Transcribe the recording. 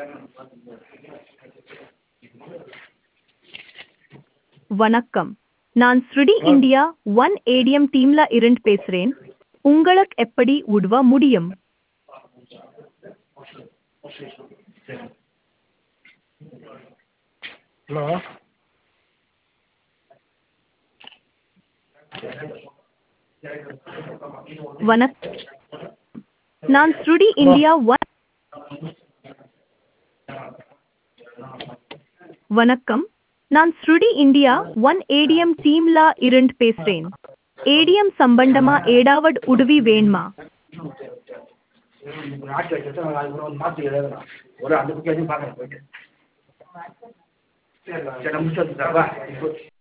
வணக்கம் நான் ஸ்ருடி இந்தியா ஒன் ஏடிஎம் டீம்ல இருந்து பேசுறேன் உங்களுக்கு எப்படி உதவ முடியும் ஹலோ வணக்கம் நான் ஸ்ருடி இந்தியா ஒன் வணக்கம் நான் ஸ்ருடி இந்தியா ஒன் ஏடிஎம் டீம்ல இருந்து பேசுறேன் ஏடிஎம் சம்பந்தமா ஏடாவட் உதவி வேணுமா ஆட்சி வச்சுட்டு அதுக்கப்புறம் வந்து மாற்றி எழுதலாம் ஒரு அந்த புக்கு எதுவும் பார்க்குறேன் போயிட்டு சரி நான் முடிச்சு வந்து தரவா